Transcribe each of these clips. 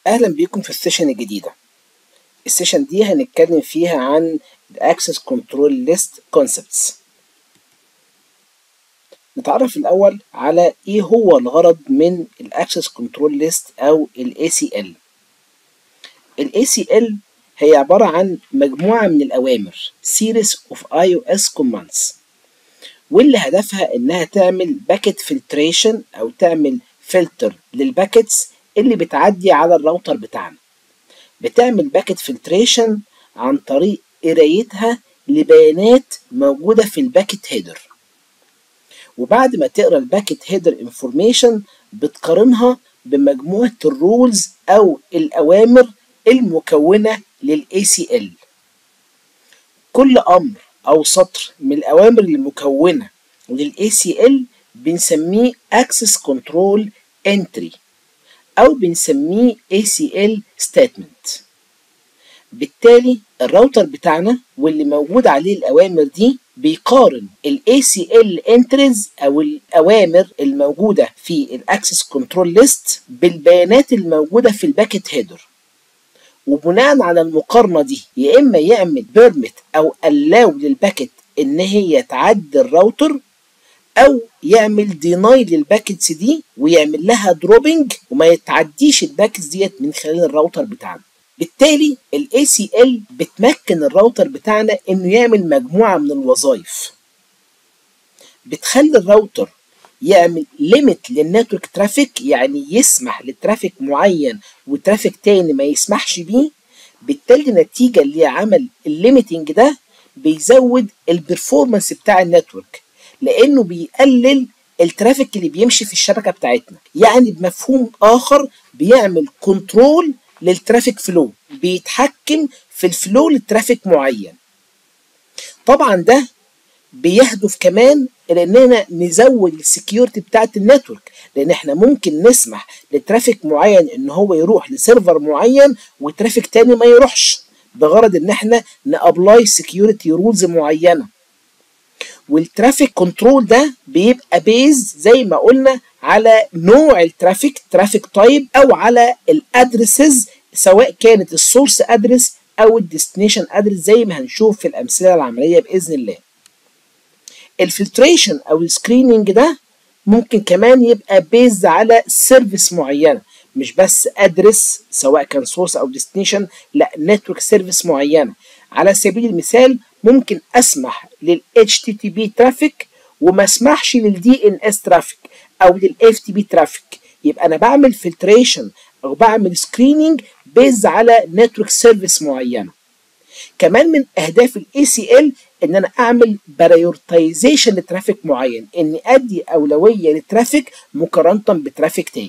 اهلا بيكم في السيشن الجديده السيشن دي هنتكلم فيها عن الاكسس كنترول ليست كونسبتس نتعرف الاول على ايه هو الغرض من الاكسس كنترول ليست او الاي سي ال الاي سي ال هي عباره عن مجموعه من الاوامر series of iOS commands واللي هدفها انها تعمل باكيت فلتريشن او تعمل فلتر للباكيتس اللي بتعدي على الراوتر بتاعنا بتعمل باكيت فلتريشن عن طريق قرايتها لبيانات موجودة في الباكيت هيدر وبعد ما تقرا الباكيت هيدر انفورميشن بتقارنها بمجموعة الرولز أو الأوامر المكونة لل ACL كل أمر أو سطر من الأوامر المكونة لل ACL بنسميه Access Control Entry أو بنسميه ACL Statement بالتالي الراوتر بتاعنا واللي موجود عليه الأوامر دي بيقارن ال ACL entries أو الأوامر الموجودة في الأكسس كنترول ليست بالبيانات الموجودة في الباكيت هيدر وبناء على المقارنة دي يا إما يعمل بيرميت أو allow للباكيت إن هي تعدي الراوتر او يعمل ديناي للباكيتس دي ويعمل لها دروبنج وما يتعديش الباكيتس ديت من خلال الراوتر بتاعنا بالتالي ال ACL بتمكن الراوتر بتاعنا انه يعمل مجموعه من الوظائف بتخلي الراوتر يعمل ليميت للنتورك ترافيك يعني يسمح لترافيك معين وترافيك تاني ما يسمحش بيه بالتالي نتيجه لعمل الليميتنج ده بيزود البرفورمانس بتاع النتورك لانه بيقلل الترافيك اللي بيمشي في الشبكه بتاعتنا يعني بمفهوم اخر بيعمل كنترول للترافيك فلو بيتحكم في الفلو لترافيك معين طبعا ده بيهدف كمان الى اننا نزود السكيورتي بتاعت النتورك لان احنا ممكن نسمح لترافيك معين ان هو يروح لسيرفر معين وترافيك تاني ما يروحش بغرض ان احنا نابلاي سكيورتي رولز معينه والترافيك كنترول ده بيبقى بيز زي ما قلنا على نوع الترافيك ترافيك تايب او على الادرسز سواء كانت السورس ادرس او الديستنيشن ادرس زي ما هنشوف في الامثله العمليه باذن الله الفلتريشن او السكريننج ده ممكن كمان يبقى بيز على سيرفيس معينه مش بس ادرس سواء كان سورس او ديستنيشن لا نتورك سيرفيس معينه على سبيل المثال ممكن اسمح لل HTTP ترافيك وما اسمحش لل DNS ترافيك او لل FTP ترافيك يبقى انا بعمل فلتريشن او بعمل سكريننج بيز على نتورك سيرفيس معينه كمان من اهداف ال ACL ان انا اعمل برايورتايزيشن لترافيك معين اني ادي اولويه للترافيك مقارنه بترافيك تاني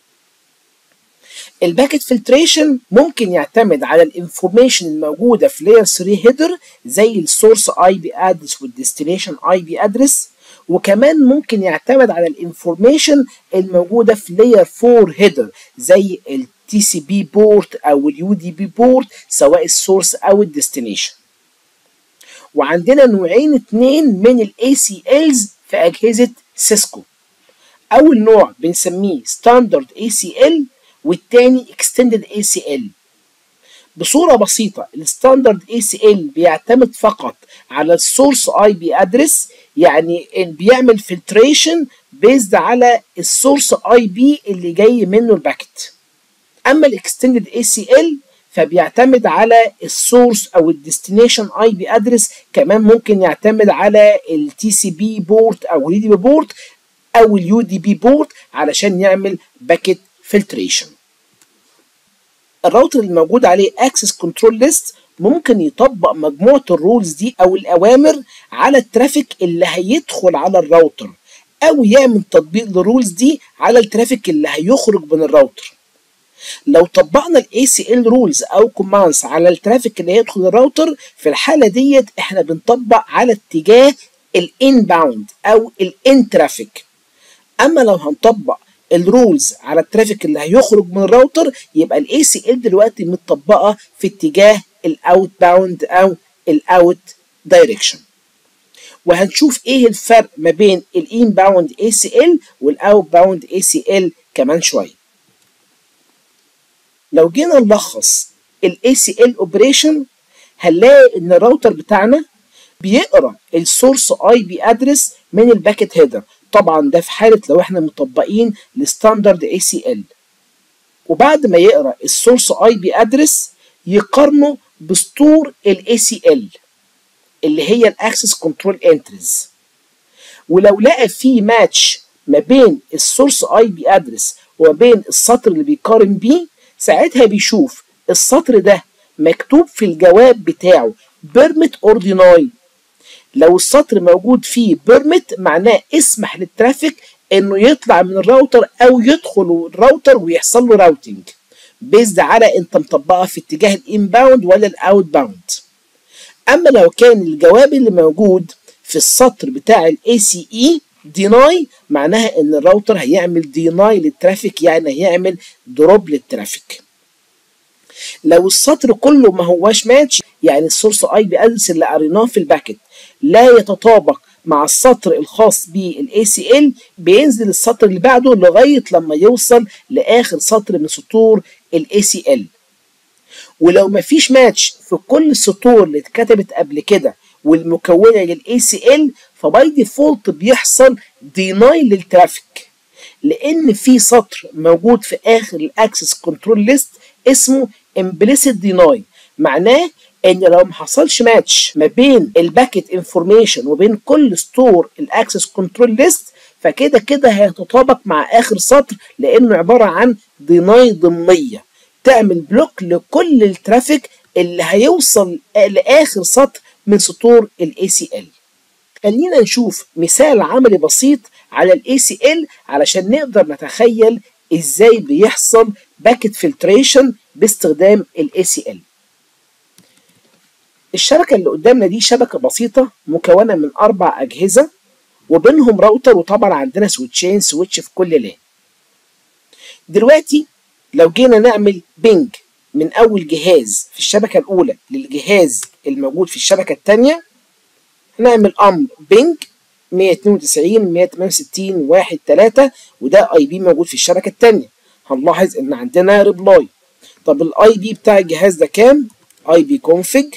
الباكيت فلتريشن ممكن يعتمد على الانفورميشن الموجوده في لاير 3 هيدر زي السورس اي بي ادرس والديستنيشن اي بي ادرس وكمان ممكن يعتمد على الانفورميشن الموجوده في لاير 4 هيدر زي التي سي بي بورت او اليو دي بي بورت سواء السورس او الديستنيشن وعندنا نوعين اتنين من الاي سي الز في اجهزه سيسكو اول نوع بنسميه ستاندرد اي سي ال والتاني extended ACL بصورة بسيطة الستاندرد ACL بيعتمد فقط على السورس اي بي ادرس يعني بيعمل فلتريشن بيزد على السورس اي بي اللي جاي منه الباكت اما الاكستندد ACL فبيعتمد على السورس او الديستنيشن اي بي ادرس كمان ممكن يعتمد على التي سي بي بورت او اليو دي بي بورت او اليو دي بي بورت علشان يعمل باكيت فلتريشن الراوتر الموجود عليه اكسس كنترول ليست ممكن يطبق مجموعه الرولز دي او الاوامر على الترافيك اللي هيدخل على الراوتر او يعمل تطبيق للرولز دي على الترافيك اللي هيخرج من الراوتر لو طبقنا الاي سي ال رولز او كوماندز على الترافيك اللي هيدخل الراوتر في الحاله ديت احنا بنطبق على اتجاه الان باوند او الان ترافيك اما لو هنطبق الرولز على الترافيك اللي هيخرج من الراوتر يبقى الاي سي ال دلوقتي متطبقه في اتجاه الاوت باوند او الاوت دايركشن وهنشوف ايه الفرق ما بين الان باوند اي سي ال والاوت باوند اي سي ال كمان شويه لو جينا نلخص ال ACL اوبريشن هنلاقي ان الراوتر بتاعنا بيقرا السورس اي بي ادرس من الباكت هيدر طبعا ده في حاله لو احنا مطبقين الستاندرد اي سي ال وبعد ما يقرا السورس اي بي ادرس يقارنه بسطور الاي سي ال اللي هي الاكسس كنترول انتريز ولو لقى في ماتش ما بين السورس اي بي ادرس وما بين السطر اللي بيقارن بيه ساعتها بيشوف السطر ده مكتوب في الجواب بتاعه بيرمت اور ديناي لو السطر موجود فيه بيرمت معناه اسمح للترافيك انه يطلع من الراوتر او يدخل الراوتر ويحصل له راوتنج بيزد على انت مطبقها في اتجاه الانباوند ولا الاوت باوند اما لو كان الجواب اللي موجود في السطر بتاع الاي سي اي ديناي معناها ان الراوتر هيعمل ديناي للترافيك يعني هيعمل دروب للترافيك لو السطر كله ما هواش ماتش يعني السورس اي بي ادرس اللي قريناه في الباكت لا يتطابق مع السطر الخاص بالاي سي ال بينزل السطر اللي بعده لغايه لما يوصل لاخر سطر من سطور الاي سي ال ولو مفيش ماتش في كل السطور اللي اتكتبت قبل كده والمكونه للاي سي ال فباي ديفولت بيحصل ديناي للترافيك لان في سطر موجود في اخر الاكسس كنترول ليست اسمه implicit deny معناه ان لو ما حصلش ماتش ما بين الباكت انفورميشن وبين كل ستور الاكسس كنترول ليست فكده كده هيتطابق مع اخر سطر لانه عباره عن ديناي ضمنيه تعمل بلوك لكل الترافيك اللي هيوصل لاخر سطر من سطور الاي سي ال خلينا نشوف مثال عملي بسيط على الاي سي ال علشان نقدر نتخيل ازاي بيحصل باكت فلتريشن باستخدام الاي سي ال الشبكه اللي قدامنا دي شبكه بسيطه مكونه من اربع اجهزه وبينهم راوتر وطبعا عندنا سويتشين سويتش في كل لان دلوقتي لو جينا نعمل بينج من اول جهاز في الشبكه الاولى للجهاز الموجود في الشبكه الثانيه هنعمل امر بينج 192 168 1 3 وده اي بي موجود في الشبكه الثانيه هنلاحظ ان عندنا ريبلاي طب الاي بي بتاع الجهاز ده كام اي بي كونفج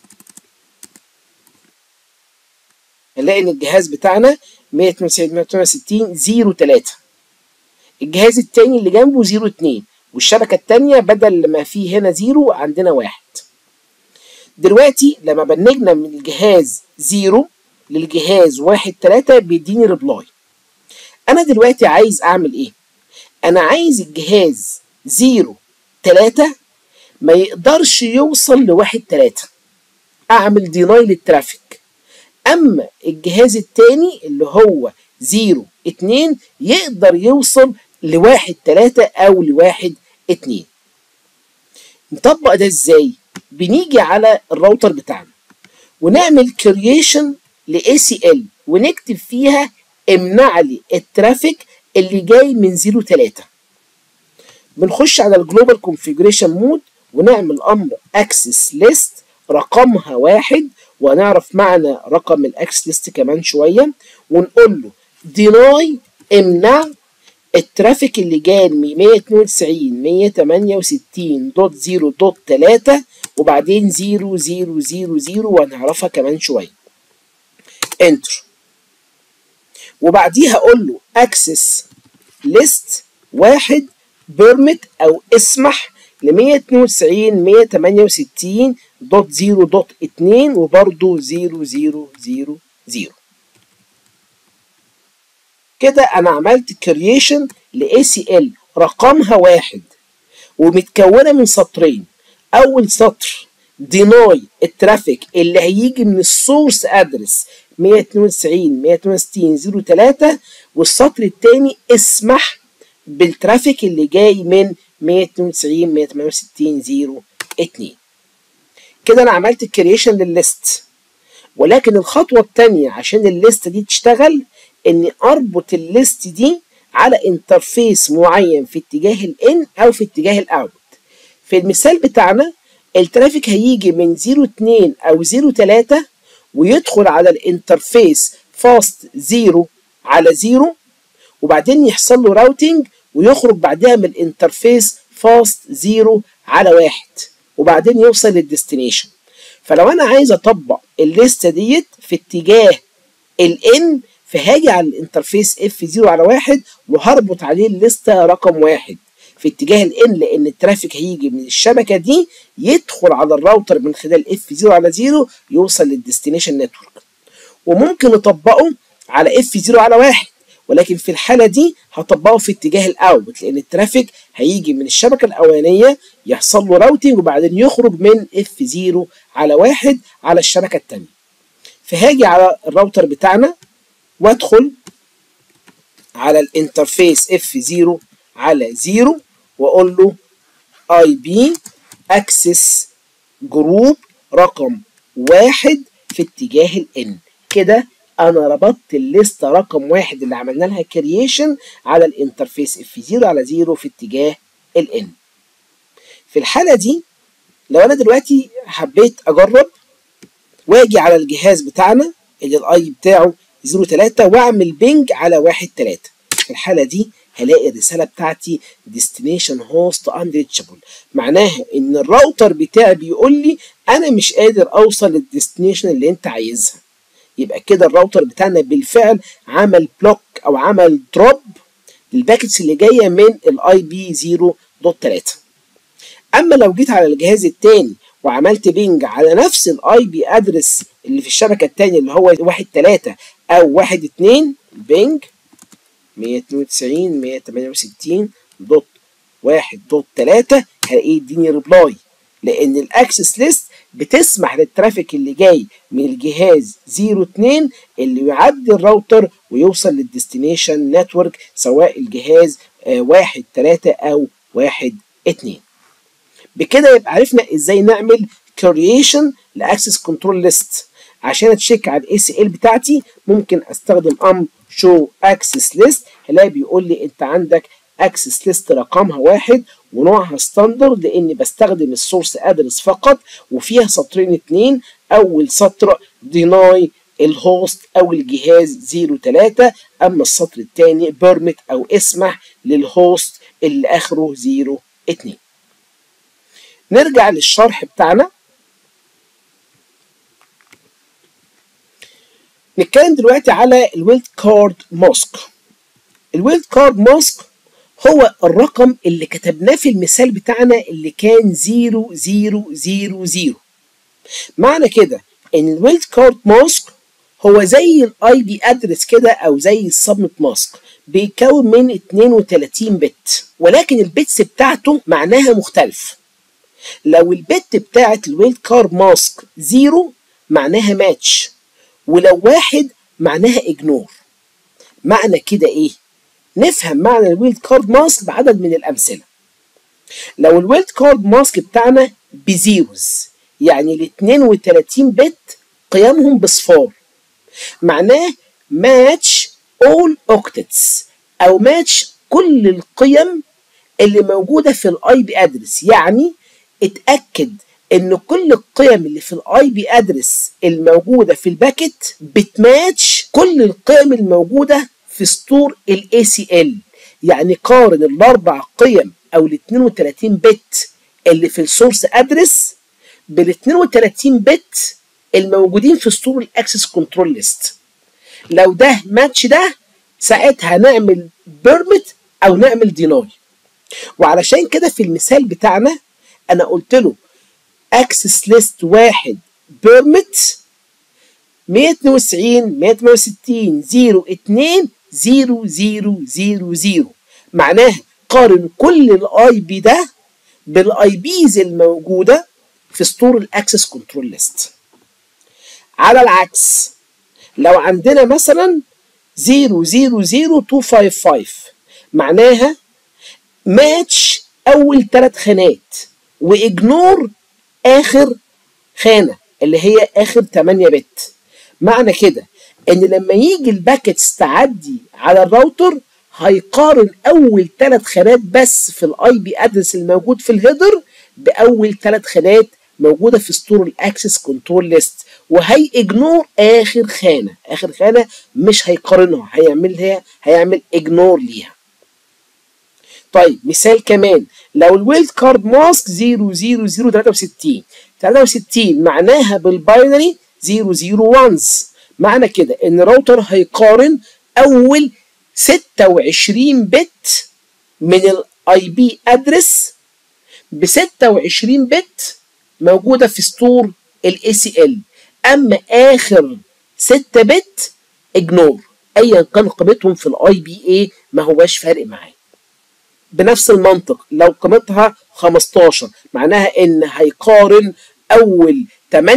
هنلاقي ان الجهاز بتاعنا 192 168 03 الجهاز التاني اللي جنبه 02 والشبكة التانية بدل ما فيه هنا زيرو عندنا واحد دلوقتي لما بنجنا من الجهاز زيرو للجهاز واحد تلاتة بيديني ريبلاي انا دلوقتي عايز اعمل ايه انا عايز الجهاز زيرو تلاتة ما يقدرش يوصل لواحد تلاتة اعمل ديناي للترافيك اما الجهاز التاني اللي هو زيرو اتنين يقدر يوصل لواحد تلاتة او لواحد اتنين نطبق ده ازاي بنيجي على الراوتر بتاعنا ونعمل كرييشن ل ACL ونكتب فيها امنع لي الترافيك اللي جاي من 03 بنخش على الجلوبال كونفيجريشن مود ونعمل امر اكسس ليست رقمها واحد وهنعرف معنى رقم الاكسس ليست كمان شويه ونقول له ديناي امنع الترافيك اللي جاي من 192 168 دوت 0 دوت 3 وبعدين 0 0 0 0 وهنعرفها كمان شويه انتر وبعديها اقول له اكسس ليست واحد بيرمت او اسمح ل 192 168 دوت 0 دوت 2 وبرده 0 0 0 0 كده انا عملت كرييشن ل ACL رقمها واحد ومتكونه من سطرين اول سطر ديناي الترافيك اللي هيجي من السورس ادرس 192 168 03 والسطر الثاني اسمح بالترافيك اللي جاي من 192 168 02 كده انا عملت الكرييشن للليست ولكن الخطوه الثانيه عشان الليست دي تشتغل اني اربط الليست دي على انترفيس معين في اتجاه الان او في اتجاه الاوت في المثال بتاعنا الترافيك هيجي من 02 او 03 ويدخل على الانترفيس فاست 0 على 0 وبعدين يحصل له راوتنج ويخرج بعدها من الانترفيس فاست زيرو على واحد وبعدين يوصل للديستنيشن فلو انا عايز اطبق الليسته ديت في اتجاه الان فهاجي على الانترفيس اف 0 على واحد وهربط عليه الليسته رقم واحد في اتجاه الان لان الترافيك هيجي من الشبكه دي يدخل على الراوتر من خلال اف 0 على 0 يوصل للديستنيشن نتورك وممكن نطبقه على اف 0 على واحد ولكن في الحالة دي هطبقه في اتجاه الاوت لان الترافيك هيجي من الشبكة الاولانية يحصل له راوتنج وبعدين يخرج من اف 0 على واحد على الشبكة التانية فهاجي على الراوتر بتاعنا وادخل على الانترفيس اف 0 على 0 واقول له اي بي اكسس جروب رقم واحد في اتجاه الان كده انا ربطت الليسته رقم واحد اللي عملنا لها كرييشن على الانترفيس اف 0 على 0 في اتجاه الان في الحاله دي لو انا دلوقتي حبيت اجرب واجي على الجهاز بتاعنا اللي الاي بتاعه 03 واعمل بينج على 1 3 في الحاله دي هلاقي الرساله بتاعتي destination host unreachable معناها ان الراوتر بتاعي بيقول لي انا مش قادر اوصل للديستنيشن اللي انت عايزها يبقى كده الراوتر بتاعنا بالفعل عمل بلوك او عمل دروب للباكتس اللي جايه من الاي بي 0.3 اما لو جيت على الجهاز الثاني وعملت بينج على نفس الاي بي ادرس اللي في الشبكه الثانيه اللي هو 1 3 او 1 2 بينج 192 168 دوت 1 دوت 3 هلاقيه يديني ريبلاي لان الاكسس ليست بتسمح للترافيك اللي جاي من الجهاز 02 اللي يعدي الراوتر ويوصل للديستنيشن نتورك سواء الجهاز 1 3 او 1 2 بكده يبقى عرفنا ازاي نعمل كرييشن لاكسس كنترول ليست عشان اتشيك على الاي سي ال بتاعتي ممكن استخدم ام شو اكسس ليست هلاقي بيقول لي انت عندك اكسس ليست رقمها واحد ونوعها ستاندرد لاني بستخدم السورس ادرس فقط وفيها سطرين اتنين اول سطر ديناي الهوست او الجهاز 03 اما السطر الثاني بيرمت او اسمح للهوست اللي اخره 02 نرجع للشرح بتاعنا نتكلم دلوقتي على الويلد كارد ماسك الويلد كارد ماسك هو الرقم اللي كتبناه في المثال بتاعنا اللي كان 0000 معنى كده ان الويلد كارد ماسك هو زي الاي بي ادرس كده او زي السبنت ماسك بيتكون من 32 بت ولكن البيتس بتاعته معناها مختلف لو البت بتاعت الويلد كارد ماسك زيرو معناها ماتش ولو واحد معناها اجنور معنى كده ايه نفهم معنى الويلد كارد ماسك بعدد من الامثله لو الويلد كارد ماسك بتاعنا بزيروز يعني ال 32 بت قيمهم بصفار معناه ماتش اول اوكتتس او ماتش كل القيم اللي موجوده في الاي بي ادرس يعني اتاكد ان كل القيم اللي في الاي بي ادرس الموجوده في الباكت بتماتش كل القيم الموجوده في سطور الاي سي ال يعني قارن الاربع قيم او ال 32 بت اللي في السورس ادرس بال 32 بت الموجودين في سطور الاكسس كنترول ليست لو ده ماتش ده ساعتها نعمل بيرمت او نعمل ديناي وعلشان كده في المثال بتاعنا انا قلت له اكسس ليست واحد بيرمت 192 168 0 2 0 0 0 0 معناها قارن كل الاي بي ده بالاي بيز الموجوده في سطور الاكسس كنترول ليست على العكس لو عندنا مثلا 0 0 0 255 معناها ماتش اول ثلاث خانات واجنور اخر خانه اللي هي اخر 8 بت معنى كده ان لما يجي الباكتس تعدي على الراوتر هيقارن اول ثلاث خانات بس في الاي بي ادرس الموجود في الهيدر باول ثلاث خانات موجوده في سطور الاكسس كنترول ليست وهي اجنور اخر خانه اخر خانه مش هيقارنها هيعملها هيعمل اجنور ليها طيب مثال كمان لو الويلد كارد ماسك 00063 63 معناها بالباينري 001 معنى كده ان الراوتر هيقارن اول 26 بت من الاي بي ادرس ب 26 بت موجوده في ستور الاي سي ال اما اخر 6 بت اجنور ايا كان قيمتهم في الاي بي اي ما هواش فارق معاه بنفس المنطق لو قيمتها 15 معناها ان هيقارن اول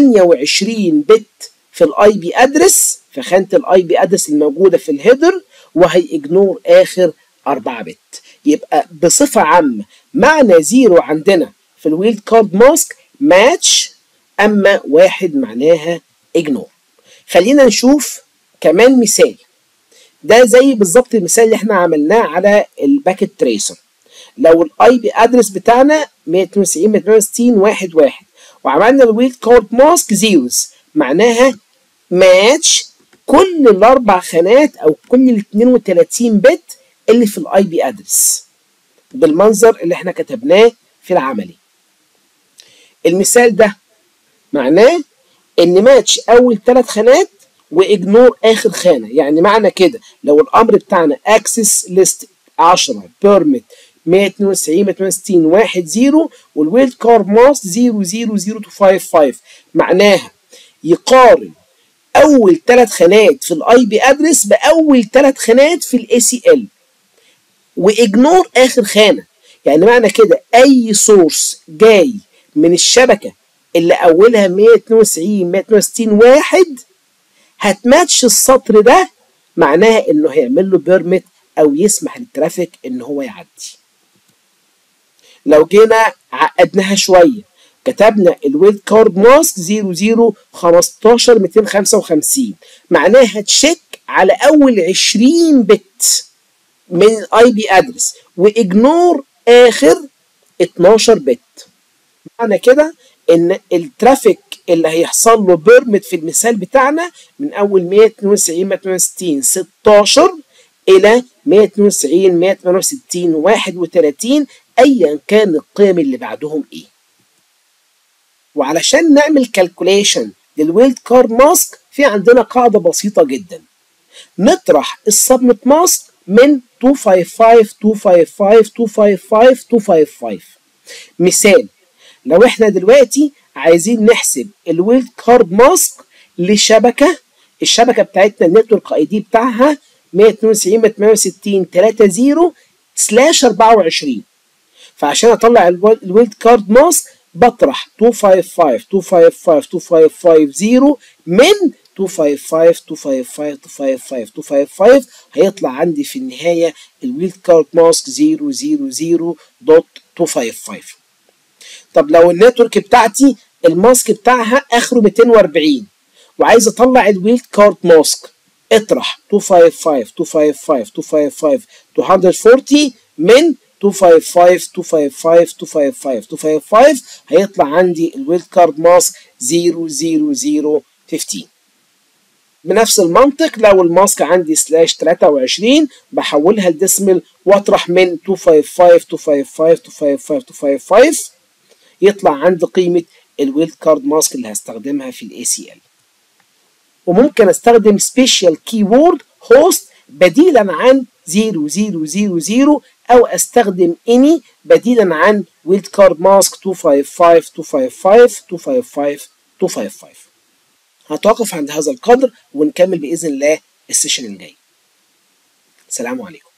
28 بت في الاي بي ادرس في خانه الاي بي ادرس الموجوده في الهيدر وهيجنور اخر 4 بت يبقى بصفه عامه معنى زيرو عندنا في الويلد كارد ماسك ماتش اما واحد معناها اجنور خلينا نشوف كمان مثال ده زي بالظبط المثال اللي احنا عملناه على الباكيت تريسر لو الاي بي ادرس بتاعنا 192 168 واحد واحد وعملنا الويلد كارد ماسك زيروز معناها ماتش كل الاربع خانات او كل ال 32 بت اللي في الاي بي ادرس بالمنظر اللي احنا كتبناه في العملي المثال ده معناه ان ماتش اول ثلاث خانات واجنور اخر خانه يعني معنى كده لو الامر بتاعنا اكسس ليست 10 بيرميت 192 168 1 0 والويلد كار ماست 00055 معناها يقارن اول ثلاث خانات في الاي بي ادرس باول ثلاث خانات في الاي سي ال واجنور اخر خانه يعني معنى كده اي سورس جاي من الشبكه اللي اولها 192 162 واحد هتماتش السطر ده معناها انه هيعمل له بيرميت او يسمح للترافيك ان هو يعدي لو جينا عقدناها شويه كتبنا الويلد كارد ماسك 00 15 255 معناها تشيك على اول 20 بت من الاي بي ادرس واجنور اخر 12 بت معنى كده ان الترافيك اللي هيحصل له بيرمت في المثال بتاعنا من اول 192 168 16 الى 192 168 31 ايا كان القيم اللي بعدهم ايه وعلشان نعمل كالكوليشن للويلد كارد ماسك في عندنا قاعدة بسيطة جدا نطرح السبمت ماسك من 255 255 255 255 مثال لو احنا دلوقتي عايزين نحسب الويلد كارد ماسك لشبكة الشبكة بتاعتنا النتورك اي دي بتاعها 192 168 30 سلاش 24 فعشان اطلع الويلد كارد ماسك بطرح 255 255 2550 من 255 255 255 255 هيطلع عندي في النهاية الويلد كارد ماسك 000.255 طب لو النتورك بتاعتي الماسك بتاعها اخره 240 وعايز اطلع الويلد كارد ماسك اطرح 255 255 255 240 من 255 255 255 255 هيطلع عندي الويلد كارد ماسك 00015 بنفس المنطق لو الماسك عندي سلاش 23 بحولها لديسمل واطرح من 255 255 255 255 يطلع عندي قيمة الويلد كارد ماسك اللي هستخدمها في الاي سي ال وممكن استخدم سبيشال كي وورد هوست بديلا عن 0000 او استخدم اني بديلا عن ويلد كارد ماسك 255 255 255 255 هتوقف عند هذا القدر ونكمل باذن الله السيشن الجاي سلام عليكم